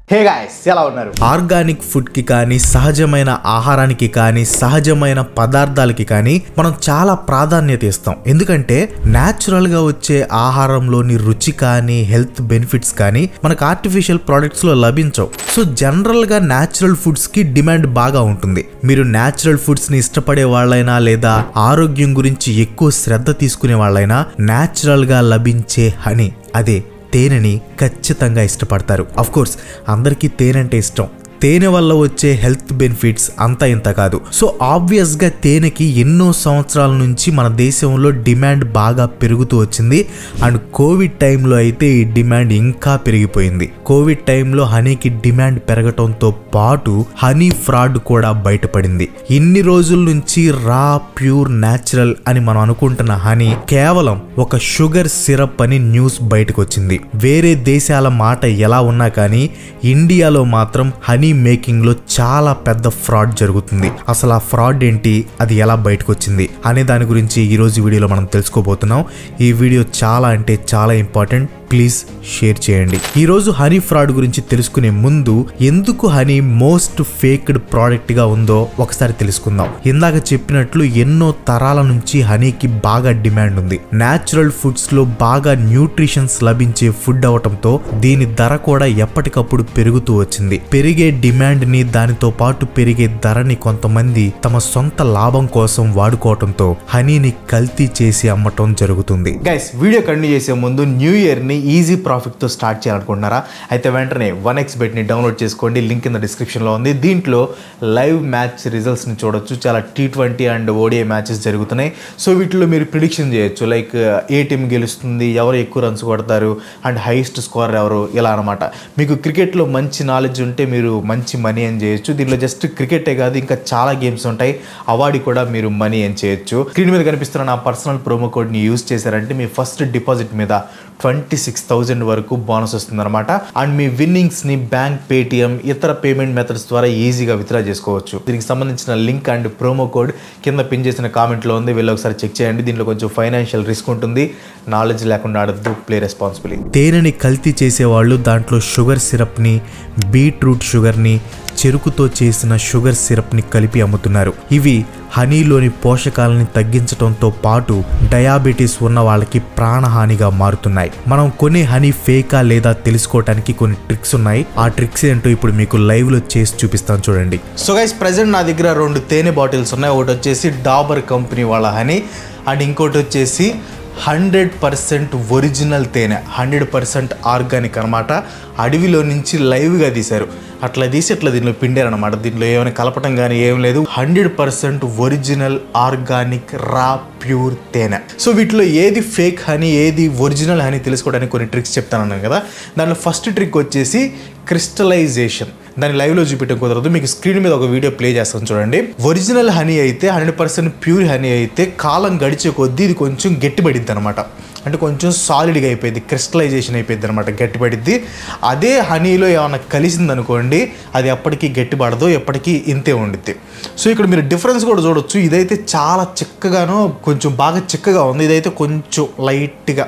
hey guys ఎలా ఉన్నారు organic food కి కానీ సహజమైన ఆహారానికి కానీ సహజమైన పదార్థాలకి కానీ మనం చాలా ప్రాధాన్యత ఇస్తాం ఎందుకంటే న్యాచురల్ గా వచ్చే ఆహారంలోని రుచి కానీ హెల్త్ బెనిఫిట్స్ కానీ మనకు ఆర్టిఫిషియల్ ప్రొడక్ట్స్ లో లభించవు సో జనరల్ గా న్యాచురల్ ఫుడ్స్ కి డిమాండ్ బాగా ఉంటుంది మీరు న్యాచురల్ ఫుడ్స్ ని ఇష్టపడే వాళ్ళైనా లేదా ఆరోగ్యం గురించి ఎక్కువ శ్రద్ధ తీసుకునే వాళ్ళైనా న్యాచురల్ గా లభించే హనీ అదే తేనెని ఖచ్చితంగా ఇష్టపడతారు అఫ్ కోర్స్ అందరికీ తేనె అంటే ఇష్టం తేనె వల్ల వచ్చే హెల్త్ బెనిఫిట్స్ అంతా ఇంత కాదు సో ఆబ్వియస్ గా తేనెకి ఎన్నో సంవత్సరాల నుంచి మన దేశంలో డిమాండ్ బాగా పెరుగుతూ వచ్చింది అండ్ కోవిడ్ టైంలో అయితే ఈ డిమాండ్ ఇంకా పెరిగిపోయింది కోవిడ్ టైంలో హనీకి డిమాండ్ పెరగటంతో పాటు హనీ ఫ్రాడ్ కూడా బయటపడింది ఇన్ని రోజుల నుంచి రా ప్యూర్ న్యాచురల్ అని మనం అనుకుంటున్న హనీ కేవలం ఒక షుగర్ సిరప్ అని న్యూస్ బయటకు వచ్చింది వేరే దేశాల మాట ఎలా ఉన్నా కానీ ఇండియాలో మాత్రం హనీ మేకింగ్ లో చాలా పెద్ద ఫ్రాడ్ జరుగుతుంది అసలు ఆ ఫ్రాడ్ ఏంటి అది ఎలా బయటకు వచ్చింది అనే దాని గురించి ఈ రోజు వీడియోలో మనం తెలుసుకోబోతున్నాం ఈ వీడియో చాలా అంటే చాలా ఇంపార్టెంట్ ప్లీజ్ షేర్ చేయండి ఈ రోజు హనీ ఫ్రాడ్ గురించి తెలుసుకునే ముందు ఎందుకు హనీ మోస్ట్ ఫేక్డ్ ప్రోడక్ట్ గా ఉందో ఒకసారి తెలుసుకుందాం ఇందాక చెప్పినట్లు ఎన్నో తరాల నుంచి హనీకి బాగా డిమాండ్ ఉంది న్యాచురల్ ఫుడ్స్ లో బాగా న్యూట్రిషన్స్ లభించే ఫుడ్ అవటంతో దీని ధర కూడా ఎప్పటికప్పుడు పెరుగుతూ వచ్చింది పెరిగే డిమాండ్ ని దానితో పాటు పెరిగే ధరని కొంతమంది తమ సొంత లాభం కోసం వాడుకోవటంతో హనీని కల్తీ చేసి అమ్మటం జరుగుతుంది గైస్ వీడియో కంటిన్యూ చేసే ముందు న్యూ ఇయర్ ని ఈజీ ప్రాఫిట్ తో స్టార్ట్ చేయాలనుకుంటున్నారా అయితే వెంటనే వన్ ఎక్స్ బెట్ ని డౌన్లోడ్ చేసుకోండి లింక్ కింద డిస్క్రిప్షన్ లో ఉంది దీంట్లో లైవ్ మ్యాచ్ రిజల్ట్స్ ని చూడొచ్చు చాలా T twenty and ODI matches జరుగుతున్నాయి సో వీటిలో మీరు ప్రిడిక్షన్ చేయొచ్చు లైక్ ఏ టీం గెలుస్తుంది ఎవరు ఎక్కువ రన్స్ కొడతారు అండ్ హైయెస్ట్ స్కోర్ ఎవరు ఇలా అనమాట మీకు క్రికెట్లో మంచి నాలెడ్జ్ ఉంటే మీరు మంచి మనీ అని చేయొచ్చు దీనిలో జస్ట్ క్రికెటే కాదు ఇంకా చాలా గేమ్స్ ఉంటాయి అవార్డు కూడా మీరు మనీ అని చేయొచ్చు స్క్రీన్ మీద కనిపిస్తున్న నా పర్సనల్ ప్రోమో కోడ్ని యూస్ చేశారంటే మీ ఫస్ట్ డిపాజిట్ మీద ట్వంటీ సిక్స్ థౌజండ్ వరకు బోనస్ వస్తుందన్నమాట అండ్ మీ విన్నింగ్స్ని బ్యాంక్ పేటిఎం ఇతర పేమెంట్ మెథడ్స్ ద్వారా ఈజీగా విత్డ్రా చేసుకోవచ్చు దీనికి సంబంధించిన లింక్ అండ్ ప్రోమో కోడ్ కింద పిన్ చేసిన కామెంట్లో ఉంది వెళ్ళి ఒకసారి చెక్ చేయండి దీంట్లో కొంచెం ఫైనాన్షియల్ రిస్క్ ఉంటుంది నాలెడ్జ్ లేకుండా ఆడద్దు ప్లే రెస్పాన్సిబిలిటీ తేనెని కల్తీ చేసేవాళ్ళు దాంట్లో షుగర్ సిరప్ని బీట్రూట్ షుగర్ని చెరుకుతో చేసిన షుగర్ సిరప్ని కలిపి అమ్ముతున్నారు ఇవి హనీలోని పోషకాలని తగ్గించడంతో పాటు డయాబెటీస్ ఉన్న వాళ్ళకి ప్రాణహానిగా మారుతున్నాయి మనం కొనే హనీ ఫేకా లేదా తెలుసుకోవటానికి కొన్ని ట్రిక్స్ ఉన్నాయి ఆ ట్రిక్స్ ఏంటో ఇప్పుడు మీకు లైవ్ లో చేసి చూపిస్తాను చూడండి సో గైస్ ప్రజెంట్ నా దగ్గర రెండు తేనె బాటిల్స్ ఉన్నాయి ఒకటి వచ్చేసి డాబర్ కంపెనీ వాళ్ళ హనీ అండ్ ఇంకోటి వచ్చేసి హండ్రెడ్ పర్సెంట్ ఒరిజినల్ తేనె హండ్రెడ్ పర్సెంట్ ఆర్గానిక్ అనమాట అడవిలో నుంచి లైవ్గా తీశారు అట్లా తీసి అట్లా దీనిలో పిండారనమాట దీంట్లో ఏమైనా కలపటం కానీ ఏం లేదు hundred percent original organic raw pure తేనె సో వీటిలో ఏది ఫేక్ హనీ ఏది ఒరిజినల్ హనీ తెలుసుకోవడానికి కొన్ని ట్రిక్స్ చెప్తాను కదా దానిలో ఫస్ట్ ట్రిక్ వచ్చేసి క్రిస్టలైజేషన్ దాన్ని లైవ్లో చూపించడం కుదరదు మీకు స్క్రీన్ మీద ఒక వీడియో ప్లే చేస్తాను చూడండి ఒరిజినల్ హనీ అయితే హండ్రెడ్ పర్సెంట్ ప్యూర్ హనీ అయితే కాలం గడిచే కొద్దీ ఇది కొంచెం గట్టిపడిద్ది అనమాట అంటే కొంచెం సాలిడ్గా అయిపోయింది క్రిస్టలైజేషన్ అయిపోయింది అనమాట గట్టిపడిద్ది అదే హనీలో ఏమైనా కలిసింది అనుకోండి అది ఎప్పటికీ గట్టిపడదు ఎప్పటికీ ఇంతే ఉండిద్ది సో ఇక్కడ మీరు డిఫరెన్స్ కూడా చూడొచ్చు ఇదైతే చాలా చిక్కగానో కొంచెం బాగా చిక్కగా ఉంది ఇదైతే కొంచెం లైట్గా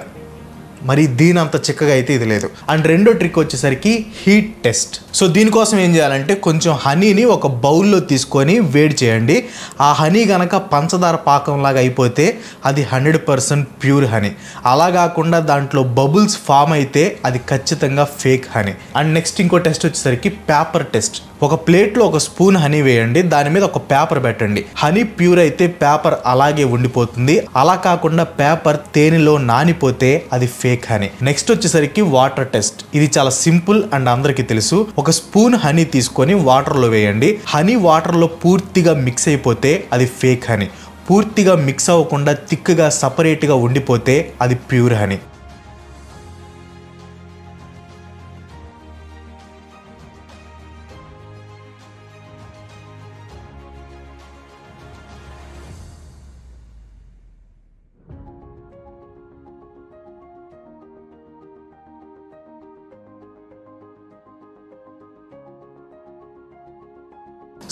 మరి దీని అంత చిక్కగా అయితే ఇది లేదు అండ్ రెండో ట్రిక్ వచ్చేసరికి హీట్ టెస్ట్ సో దీనికోసం ఏం చేయాలంటే కొంచెం హనీని ఒక బౌల్లో తీసుకొని వేడి చేయండి ఆ హనీ గనక పంచదార పాకంలాగా అయిపోతే అది హండ్రెడ్ పర్సెంట్ ప్యూర్ హనీ అలా కాకుండా దాంట్లో బబుల్స్ ఫామ్ అయితే అది ఖచ్చితంగా ఫేక్ హనీ అండ్ నెక్స్ట్ ఇంకో టెస్ట్ వచ్చేసరికి పేపర్ టెస్ట్ ఒక ప్లేట్లో ఒక స్పూన్ హనీ వేయండి దాని మీద ఒక పేపర్ పెట్టండి హనీ ప్యూర్ అయితే పేపర్ అలాగే ఉండిపోతుంది అలా కాకుండా పేపర్ తేనెలో నానిపోతే అది ఫేక్ హనీ నెక్స్ట్ వచ్చేసరికి వాటర్ టెస్ట్ ఇది చాలా సింపుల్ అండ్ అందరికీ తెలుసు ఒక స్పూన్ హనీ తీసుకొని వాటర్లో వేయండి హనీ వాటర్లో పూర్తిగా మిక్స్ అయిపోతే అది ఫేక్ హనీ పూర్తిగా మిక్స్ అవ్వకుండా థిక్గా సపరేట్గా ఉండిపోతే అది ప్యూర్ హనీ సో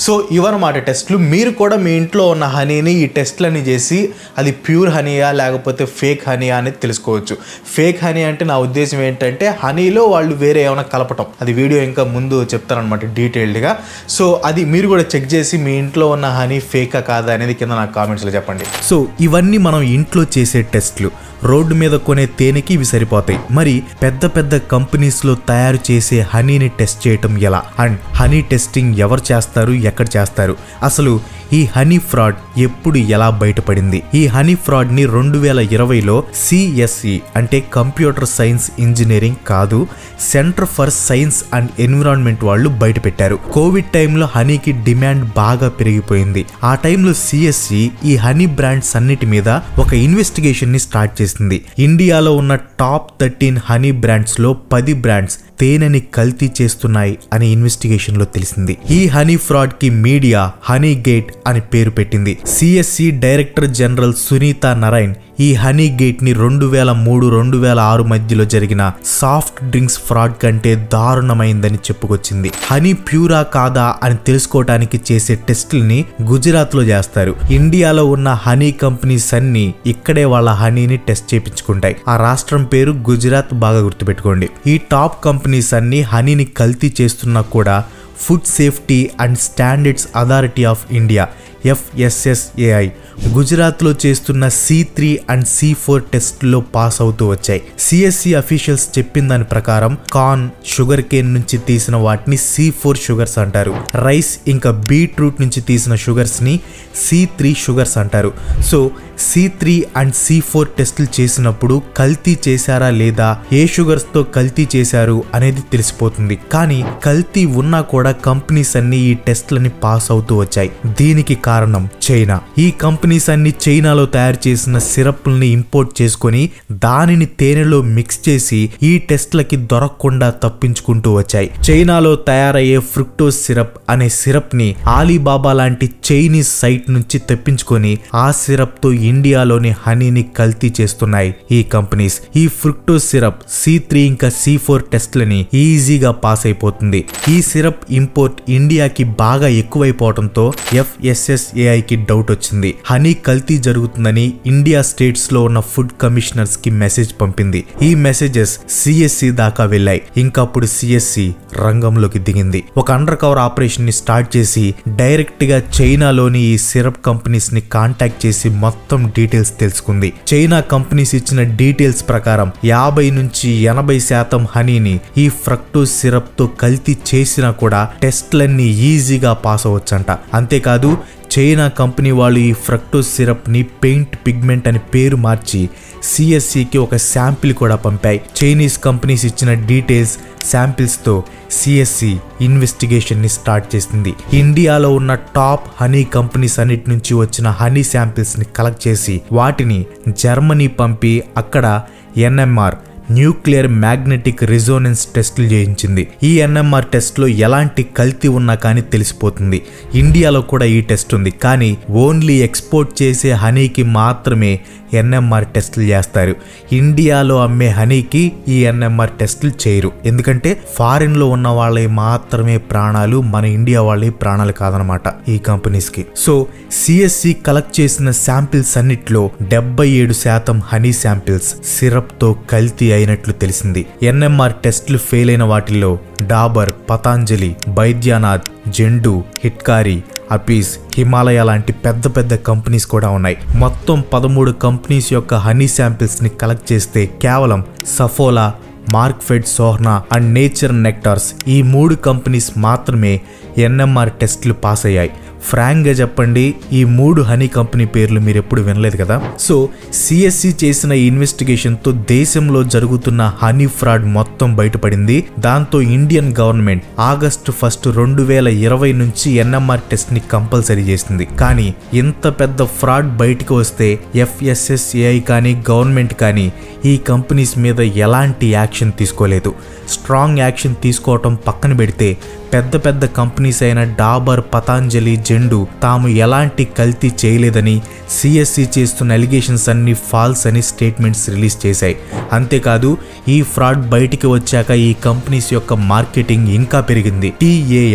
సో ఇవన్నమాట టెస్ట్లు మీరు కూడా మీ ఇంట్లో ఉన్న హనీని ఈ టెస్ట్లని చేసి అది ప్యూర్ హనీయా లేకపోతే ఫేక్ హనీయా అనేది తెలుసుకోవచ్చు ఫేక్ హనీ అంటే నా ఉద్దేశం ఏంటంటే హనీలో వాళ్ళు వేరే ఏమైనా కలపటం అది వీడియో ఇంకా ముందు చెప్తారనమాట డీటెయిల్డ్గా సో అది మీరు కూడా చెక్ చేసి మీ ఇంట్లో ఉన్న హనీ ఫేకా కాదా అనేది కింద నాకు కామెంట్స్లో చెప్పండి సో ఇవన్నీ మనం ఇంట్లో చేసే టెస్ట్లు రోడ్డు మీద కొనే తేనెకి ఇవి సరిపోతాయి మరి పెద్ద పెద్ద కంపెనీస్లో తయారు చేసే హనీని టెస్ట్ చేయటం ఎలా అండ్ హనీ టెస్టింగ్ ఎవరు చేస్తారు ఎక్కడ చేస్తారు అసలు ఈ హనీ ఫ్రాడ్ ఎప్పుడు ఎలా బయటపడింది ఈ హనీ ఫ్రాడ్ ని రెండు వేల ఇరవైలో సిఎస్ఈ అంటే కంప్యూటర్ సైన్స్ ఇంజనీరింగ్ కాదు centre for science and environment వాళ్ళు బయట పెట్టారు కోవిడ్ టైంలో హనీకి డిమాండ్ బాగా పెరిగిపోయింది ఆ టైంలో సిఎస్ఈ ఈ హనీ బ్రాండ్స్ అన్నిటి మీద ఒక ఇన్వెస్టిగేషన్ ని స్టార్ట్ చేసింది ఇండియాలో ఉన్న టాప్ థర్టీన్ హనీ బ్రాండ్స్ లో పది బ్రాండ్స్ తేనెని కల్తీ చేస్తున్నాయి అని ఇన్వెస్టిగేషన్ లో తెలిసింది ఈ హనీ ఫ్రాడ్ కి మీడియా హనీ గేట్ అని పేరు పెట్టింది CSC director general Sunita Narain ఈ హనీ గేట్ ని రెండు వేల మూడు రెండు వేల ఆరు మధ్యలో జరిగిన సాఫ్ట్ డ్రింక్స్ ఫ్రాడ్ కంటే దారుణమైందని చెప్పుకొచ్చింది హనీ ప్యూరా కాదా అని తెలుసుకోవటానికి చేసే టెస్టుల్ని గుజరాత్ లో చేస్తారు ఇండియాలో ఉన్న హనీ కంపెనీస్ అన్ని ఇక్కడే వాళ్ళ హనీని టెస్ట్ చేపించుకుంటాయి ఆ రాష్ట్రం పేరు గుజరాత్ బాగా గుర్తుపెట్టుకోండి ఈ టాప్ కంపెనీస్ అన్ని హనీని కల్తీ చేస్తున్నా కూడా food safety and standards authority of India FSSAI గుజరాత్లో చేస్తున్న C three and C four టెస్ట్లో పాస్ అవుతూ వచ్చాయి సిఎస్సి అఫీషియల్స్ చెప్పిన దాని ప్రకారం కార్న్ షుగర్ కేన్ నుంచి తీసిన వాటిని సి ఫోర్ షుగర్స్ అంటారు రైస్ ఇంకా బీట్రూట్ నుంచి తీసిన షుగర్స్ ని సి త్రీ షుగర్స్ అంటారు so C three and C four టెస్టులు చేసినప్పుడు కల్తీ చేశారా లేదా ఏ షుగర్స్ తో కల్తీ చేశారు అనేది తెలిసిపోతుంది కానీ కల్తీ ఉన్నా కూడా కంపెనీస్ అన్ని ఈ టెస్ట్లని పాస్ అవుతూ వచ్చాయి దీనికి కారణం చైనా ఈ కంపెనీస్ అన్ని చైనాలో తయారు చేసిన సిరప్లని ఇంపోర్ట్ చేసుకొని దానిని తేనెలో మిక్స్ చేసి ఈ టెస్ట్లకి దొరకకుండా తప్పించుకుంటూ వచ్చాయి చైనాలో తయారయ్యే ఫ్రుక్టోస్ సిరప్ అనే సిరప్ ని ఆలీబాబా లాంటి చైనీస్ సైట్ నుంచి తెప్పించుకొని ఆ సిరప్ తో ఇండియాలోని హనీని కల్తీ చేస్తున్నాయి ఈ కంపెనీస్ ఈ ఫ్రుక్టోస్ సిరప్ సి త్రీ ఇంకా సి ఫోర్ టెస్ట్లని ఈజీగా పాస్ అయిపోతుంది ఈ సిరప్ ఇంపోర్ట్ ఇండియాకి బాగా ఎక్కువైపోవడంతో ఎఫ్ఎస్ఎస్ఏఐకి డౌట్ వచ్చింది హనీ కల్తీ జరుగుతుందని ఇండియా స్టేట్స్ లో ఉన్న ఫుడ్ కమిషనర్స్ కి మెసేజ్ పంపింది ఈ మెసేజెస్ సిఎస్సి దాకా వెళ్ళాయి ఇంకప్పుడు సిఎస్సి రంగంలోకి దిగింది ఒక అండర్ కవర్ ఆపరేషన్ ని స్టార్ట్ చేసి డైరెక్ట్ గా చైనాలోని ఈ సిరప్ కంపెనీస్ ని కాంటాక్ట్ చేసి మొత్తం డీటెయిల్స్ తెలుసుకుంది చైనా కంపెనీస్ ఇచ్చిన డీటెయిల్స్ ప్రకారం యాభై నుంచి ఎనభై శాతం హనీని ఈ ఫ్రక్టోస్ సిరప్ తో కల్తీ చేసినా కూడా టెస్ట్లన్నీ ఈజీగా పాస్ అవ్వచ్చంట అంతేకాదు చైనా కంపెనీ వాళ్ళు ఈ ఫ్రక్టోస్ సిరప్ని పెయింట్ పిగ్మెంట్ అని పేరు మార్చి సిఎస్సికి ఒక శాంపిల్ కూడా పంపాయి చైనీస్ కంపెనీస్ ఇచ్చిన డీటెయిల్స్ శాంపిల్స్తో సిఎస్సి ఇన్వెస్టిగేషన్ని స్టార్ట్ చేసింది ఇండియాలో ఉన్న టాప్ హనీ కంపెనీస్ అన్నిటి నుంచి వచ్చిన హనీ శాంపిల్స్ని కలెక్ట్ చేసి వాటిని జర్మనీ పంపి అక్కడ ఎన్ఎంఆర్ న్యూక్లియర్ మ్యాగ్నెటిక్ రిజోనెన్స్ టెస్టులు చేయించింది ఈ ఎన్ఎంఆర్ టెస్ట్లో ఎలాంటి కల్తీ ఉన్నా కానీ తెలిసిపోతుంది ఇండియాలో కూడా ఈ టెస్ట్ ఉంది కానీ ఓన్లీ ఎక్స్పోర్ట్ చేసే హనీకి మాత్రమే ఎన్ఎంఆర్ టెస్టులు చేస్తారు ఇండియాలో అమ్మే హనీకి ఈ ఎన్ఎంఆర్ టెస్టులు చేయరు ఎందుకంటే ఫారిన్ లో ఉన్న వాళ్ళవి మాత్రమే ప్రాణాలు మన ఇండియా వాళ్ళవి ప్రాణాలు కాదనమాట ఈ కంపెనీస్ కి సో సిఎస్సి కలెక్ట్ చేసిన శాంపిల్స్ అన్నిట్లో డెబ్బై ఏడు శాతం హనీ శాంపిల్స్ సిరప్ తో కల్తీ అయినట్లు తెలిసింది ఎన్ఎంఆర్ టెస్టులు ఫెయిల్ అయిన వాటిల్లో డాబర్ పతాంజలి బైద్యానాథ్ జెండు హిట్కారి అపీస్ హిమాలయ లాంటి పెద్ద పెద్ద కంపెనీస్ కూడా ఉన్నాయి మొత్తం పదమూడు కంపెనీస్ యొక్క హనీ శాంపిల్స్ ని కలెక్ట్ చేస్తే కేవలం Saffola Markfed Sohna and nature nectars ఈ మూడు కంపెనీస్ మాత్రమే ఎన్ఎంఆర్ టెస్టులు పాస్ అయ్యాయి ఫ్రాంక్గా చెప్పండి ఈ మూడు హనీ కంపెనీ పేర్లు మీరు ఎప్పుడు వినలేదు కదా సో సిఎస్సి చేసిన ఈ ఇన్వెస్టిగేషన్తో దేశంలో జరుగుతున్న హనీ ఫ్రాడ్ మొత్తం బయటపడింది దాంతో ఇండియన్ గవర్నమెంట్ ఆగస్టు ఫస్ట్ రెండు వేల ఇరవై నుంచి ఎన్ఎంఆర్ టెస్ట్ ని కంపల్సరీ చేసింది కానీ ఇంత పెద్ద ఫ్రాడ్ బయటకు వస్తే ఎఫ్ఎస్ఎస్ఏఐ కానీ గవర్నమెంట్ కానీ ఈ కంపెనీస్ మీద ఎలాంటి యాక్షన్ తీసుకోలేదు స్ట్రాంగ్ యాక్షన్ తీసుకోవటం పక్కన పెడితే పెద్ద పెద్ద కంపెనీస్ అయిన డాబర్ పతాంజలి జెండు తాము ఎలాంటి కల్తీ చేయలేదని సిఎస్సి చేస్తున్న ఎలిగేషన్స్ అన్ని ఫాల్స్ అని స్టేట్మెంట్స్ రిలీజ్ చేశాయి అంతేకాదు ఈ ఫ్రాడ్ బయటికి వచ్చాక ఈ కంపెనీస్ యొక్క మార్కెటింగ్ ఇంకా పెరిగింది టీఏఎం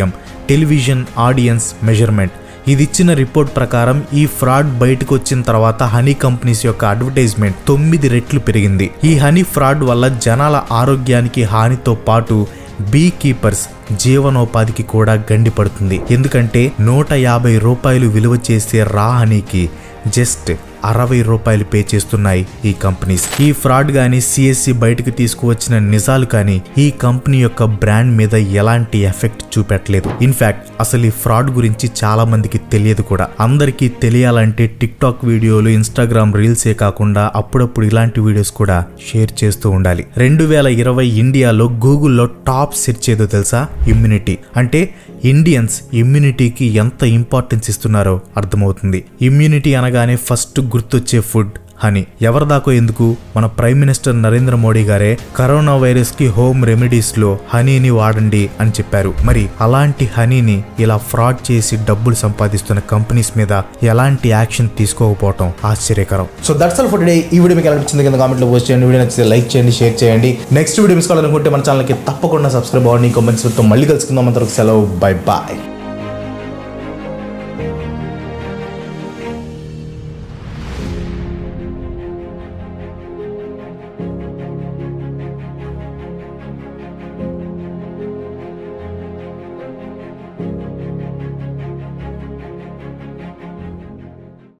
టెలివిజన్ ఆడియన్స్ మెజర్మెంట్ ఇది ఇచ్చిన రిపోర్ట్ ప్రకారం ఈ ఫ్రాడ్ బయటకు వచ్చిన తర్వాత హనీ కంపెనీస్ యొక్క అడ్వర్టైజ్మెంట్ తొమ్మిది రెట్లు పెరిగింది ఈ హనీ ఫ్రాడ్ వల్ల జనాల ఆరోగ్యానికి హానితో పాటు బీ కీపర్స్ జీవనోపాధికి కూడా గండి పడుతుంది ఎందుకంటే నూట యాభై రూపాయలు విలువ చేసే రా హనీకి జస్ట్ అరవై రూపాయలు పే చేస్తున్నాయి ఈ కంపెనీస్ ఈ ఫ్రాడ్ గాని సిఎస్సి బయటకు తీసుకువచ్చిన నిజాలు కానీ ఈ కంపెనీ యొక్క బ్రాండ్ మీద ఎలాంటి ఎఫెక్ట్ చూపెట్టలేదు ఇన్ఫాక్ట్ అసలు ఈ ఫ్రాడ్ గురించి చాలా మందికి తెలియదు కూడా అందరికీ తెలియాలంటే టిక్ టాక్ వీడియోలు ఇన్స్టాగ్రామ్ రీల్సే కాకుండా అప్పుడప్పుడు ఇలాంటి వీడియోస్ కూడా షేర్ చేస్తూ ఉండాలి రెండు వేల ఇరవై ఇండియాలో గూగుల్లో టాప్ సెర్చ్ ఏదో తెలుసా ఇమ్యూనిటీ అంటే ఇండియన్స్ ఇమ్యూనిటీకి ఎంత ఇంపార్టెన్స్ ఇస్తున్నారో అర్థమవుతుంది ఇమ్యూనిటీ అనగానే ఫస్ట్ గుర్తొచ్చే ఫుడ్ హనీ ఎవరి దాకో ఎందుకు మన ప్రైమ్ మినిస్టర్ నరేంద్ర మోడీ గారే కరోనా వైరస్ కి హోమ్ రెమెడీస్ లో హనీని వాడండి అని చెప్పారు మరి అలాంటి హనీని ఇలా ఫ్రాడ్ చేసి డబ్బులు సంపాదిస్తున్న కంపెనీస్ మీద ఎలాంటి యాక్షన్ తీసుకోకపోవటం ఆశ్చర్యకరం so that's all for today ఈ వీడియో మీకు ఎలా అనిపించింది కింద కామెంట్లో పోస్ట్ చేయండి వీడియో నచ్చితే లైక్ చేయండి షేర్ చేయండి నెక్స్ట్ వీడియో మిస్ కావాలనుకుంటే మన ఛానల్కి తప్పకుండా సబ్స్క్రైబ్ అవ్వండి ఇంకో మంచి మళ్ళీ కలుసుకుందాం అంతవరకు సెలవు బై బాయ్